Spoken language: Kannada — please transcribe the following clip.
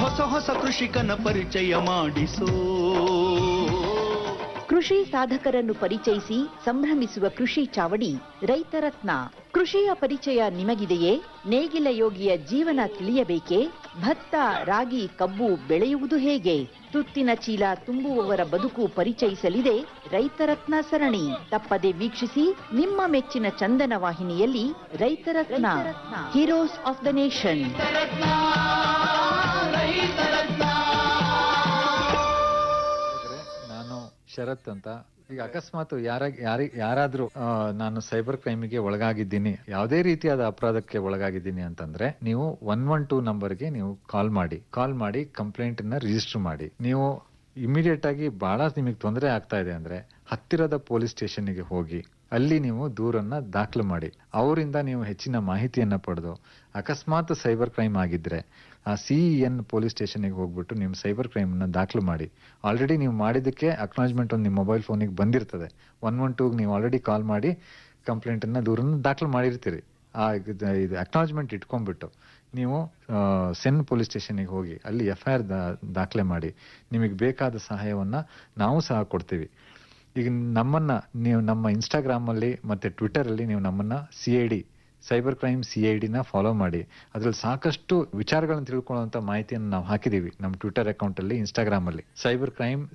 ಹೊಸ ಹೊಸ ಕೃಷಿಕನ ಪರಿಚಯ ಮಾಡಿಸೋ ಕೃಷಿ ಸಾಧಕರನ್ನು ಪರಿಚಯಿಸಿ ಸಂಭ್ರಮಿಸುವ ಕೃಷಿ ಚಾವಡಿ ರೈತರತ್ನ ಕೃಷಿಯ ಪರಿಚಯ ನಿಮಗಿದೆಯೇ ನೇಗಿಲ ಯೋಗಿಯ ಜೀವನ ತಿಳಿಯಬೇಕೇ ಭತ್ತ ರಾಗಿ ಕಬ್ಬು ಬೆಳೆಯುವುದು ಹೇಗೆ ತುತ್ತಿನ ಚೀಲ ತುಂಬುವವರ ಬದುಕು ಪರಿಚಯಿಸಲಿದೆ ರೈತರತ್ನ ಸರಣಿ ತಪ್ಪದೆ ವೀಕ್ಷಿಸಿ ನಿಮ್ಮ ಮೆಚ್ಚಿನ ಚಂದನ ವಾಹಿನಿಯಲ್ಲಿ Raitharatna heroes of the nation ನಾನು ಶರತ್ ಅಂತ ಈಗ ಅಕಸ್ಮಾತ್ ಯಾರ ಯಾರಿ ಯಾರಾದ್ರೂ ಆ, ನಾನು ಸೈಬರ್ ಕ್ರೈಮಿಗೆ ಒಳಗಾಗಿದ್ದೀನಿ ಯಾವುದೇ ರೀತಿಯಾದ ಅಪರಾಧಕ್ಕೆ ಒಳಗಾಗಿದ್ದೀನಿ ಅಂತಂದ್ರೆ ನೀವು ಒನ್ ಒನ್ ಟೂ ನಂಬರ್ಗೆ ನೀವು ಕಾಲ್ ಮಾಡಿ ಕಾಲ್ ಮಾಡಿ ಕಂಪ್ಲೇಂಟ್ ನ ರಿಜಿಸ್ಟರ್ ಮಾಡಿ ನೀವು ಇಮಿಡಿಯೇಟ್ ಆಗಿ ಬಹಳ ನಿಮಗೆ ತೊಂದರೆ ಆಗ್ತಾ ಇದೆ ಅಂದ್ರೆ ಹತ್ತಿರದ ಪೊಲೀಸ್ ಸ್ಟೇಷನ್ಗೆ ಹೋಗಿ ಅಲ್ಲಿ ನೀವು ದೂರನ್ನ ದಾಖಲು ಮಾಡಿ ಅವರಿಂದ ನೀವು ಹೆಚ್ಚಿನ ಮಾಹಿತಿಯನ್ನ ಪಡೆದು ಅಕಸ್ಮಾತ್ ಸೈಬರ್ ಕ್ರೈಮ್ ಆಗಿದ್ರೆ ಆ ಸಿ ಎನ್ ಪೊಲೀಸ್ ಸ್ಟೇಷನ್ಗೆ ಹೋಗ್ಬಿಟ್ಟು ನೀವು ಸೈಬರ್ ಕ್ರೈಮ್ ನ ದಾಖಲು ಮಾಡಿ ಆಲ್ರೆಡಿ ನೀವು ಮಾಡಿದ್ದಕ್ಕೆ ಅಕ್ನಾಲಜ್ಮೆಂಟ್ ಒಂದು ನಿಮ್ಮ ಮೊಬೈಲ್ ಫೋನಿಗೆ ಬಂದಿರ್ತದೆ ಒನ್ ಒನ್ ಟೂಗೆ ನೀವು ಆಲ್ರೆಡಿ ಕಾಲ್ ಮಾಡಿ ಕಂಪ್ಲೇಂಟ್ ಅನ್ನ ದೂರನ್ನ ದಾಖಲು ಮಾಡಿರ್ತೀರಿ ಆ ಇದು- ಇದು ಅಕ್ನಾಲಜ್ಮೆಂಟ್ ಇಟ್ಕೊಂಡ್ಬಿಟ್ಟು ನೀವು ಆ, ಸೆನ್ ಪೊಲೀಸ್ ಸ್ಟೇಷನ್ಗೆ ಹೋಗಿ ಅಲ್ಲಿ ಎಫ್ ಐ ಆರ್ ದಾಖಲೆ ಮಾಡಿ ನಿಮಗೆ ಬೇಕಾದ ಸಹಾಯವನ್ನ ನಾವು ಸಹ ಕೊಡ್ತೀವಿ ಈಗ ನಮ್ಮನ್ನ ನೀವು ನಮ್ಮ ಇನ್ಸ್ಟಾಗ್ರಾಮ್ ಅಲ್ಲಿ ಮತ್ತೆ ಟ್ವಿಟರ್ ಅಲ್ಲಿ ನೀವು ನಮ್ಮನ್ನ C I D cyber crime C I ಡಿನ ಫಾಲೋ ಮಾಡಿ ಅದ್ರಲ್ಲಿ ಸಾಕಷ್ಟು ವಿಚಾರಗಳನ್ನು ತಿಳ್ಕೊಳ್ಳುವಂತ ಮಾಹಿತಿಯನ್ನು ನಾವು ಹಾಕಿದೀವಿ ನಮ್ಮ ಟ್ವಿಟರ್ ಅಕೌಂಟ್ ಅಲ್ಲಿ ಇನ್ಸ್ಟಾಗ್ರಾಮ್ ಅಲ್ಲಿ ಸೈಬರ್ ಕ್ರೈಮ್